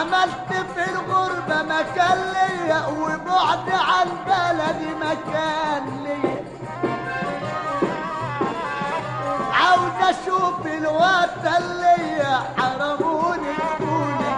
عملت في الغربة مكان ليا وبعد عن بلدي مكان ليا عاوز اشوف الوطن ليا حرموني تقولي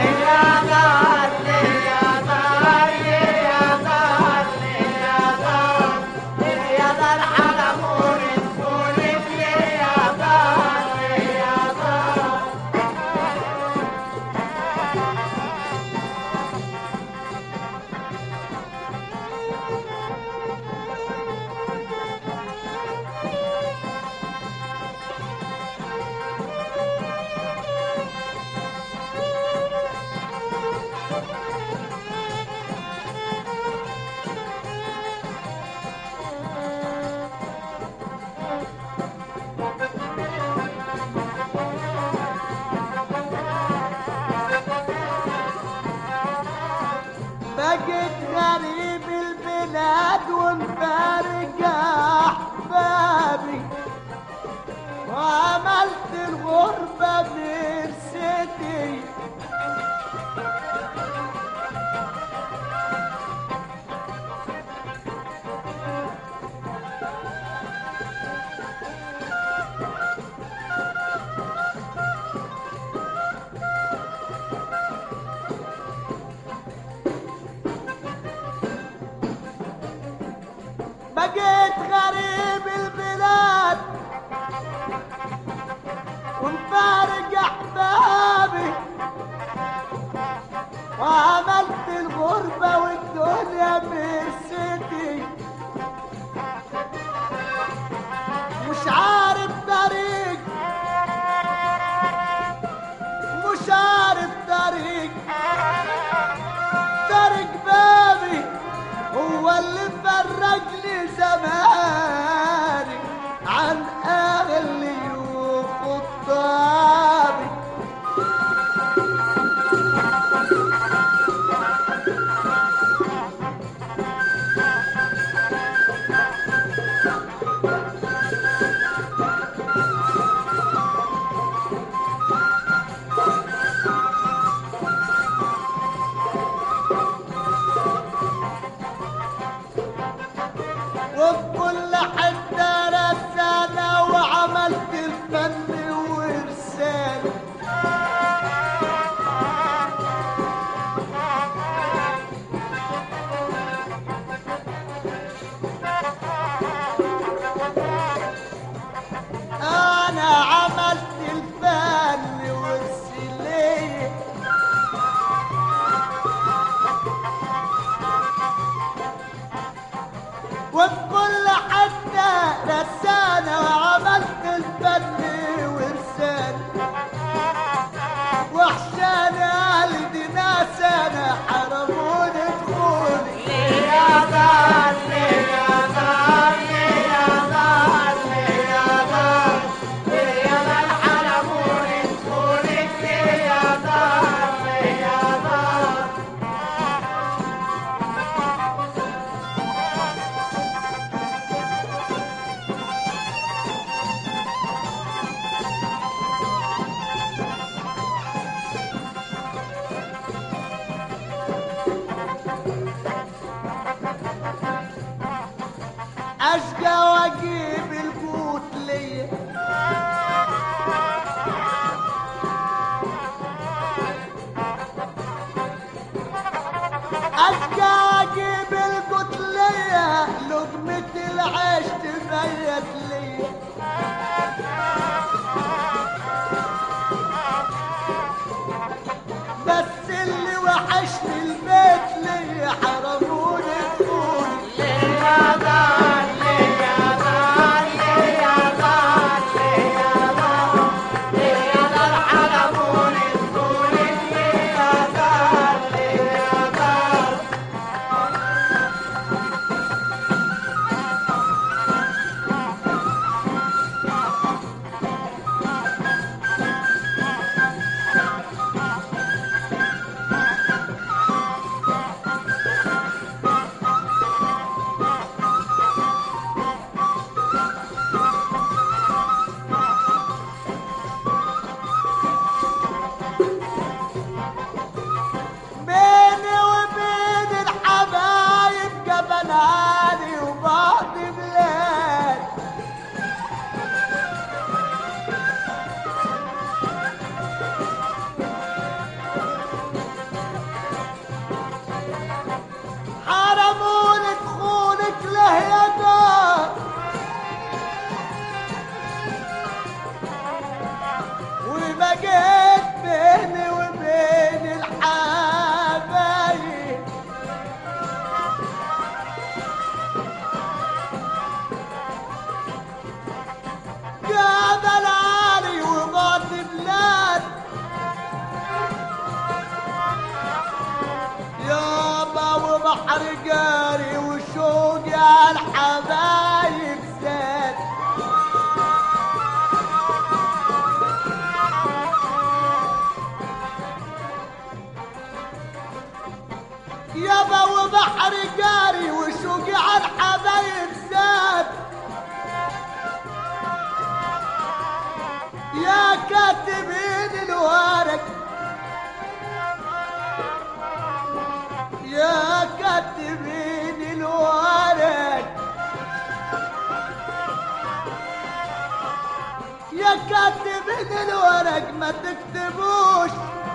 بقيت غريب البلاد ومفارق احبابي وعملت الغربة برستي بقيت غريب البلاد ومفارق احبابي وعملت الغربة والدنيا مرستي مش عارف طريق مش عارف طريق طريق بابي هو اللي فرج لي زماني عن اهلي وخطابي وفي كل حتة رسالة وعملت الفن ورسالة أنا عملت الفن ورسالة وفي كل حتة رسانة وعملت الفن ورسالة وحشان قلبي ناس انا حرموني دخولي اشقى واجيب القوت ليا اشقى اجيب القوت ليا لقمة العيش تبيت ليا بس اللي وحشني البيت ليا حرموني دخولي وبحر جاري وشوقي على الحبايب زاد يابا وبحر جاري وشوقي على الحبايب زاد يا كاتبين الورق يا كاتبين الورق يا كاتبين الورق ما تكتبوش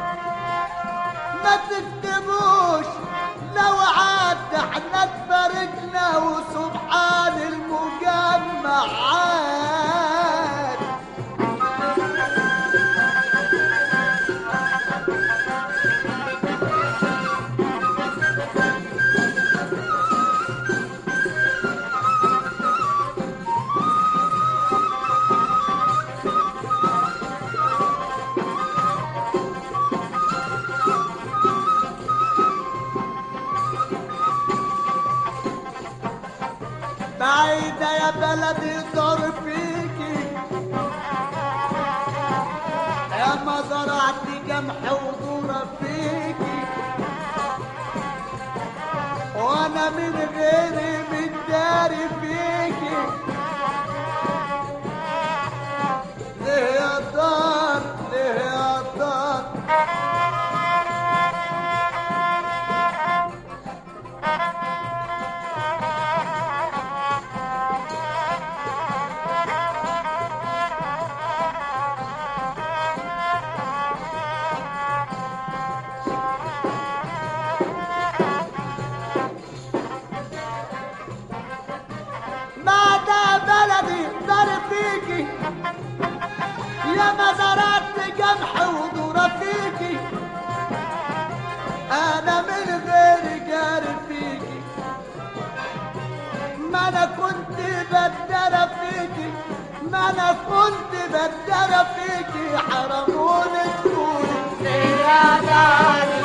ما تكتبوش لو عاد احنا تفرقنا وسبحان المجمع عاد بعيدة يا بلدي دور فيكي يا ما زرعت جمح وذرة فيكي وانا من غيري متداري فيكي ليه يا دار ليه يا دار بعد بلدي دار فيكي يا مزارات جمح ودورة فيكي انا من غير جار فيكي ما انا كنت بدرة فيكي ما انا كنت بدرة فيكي حرموني تقولي يا دار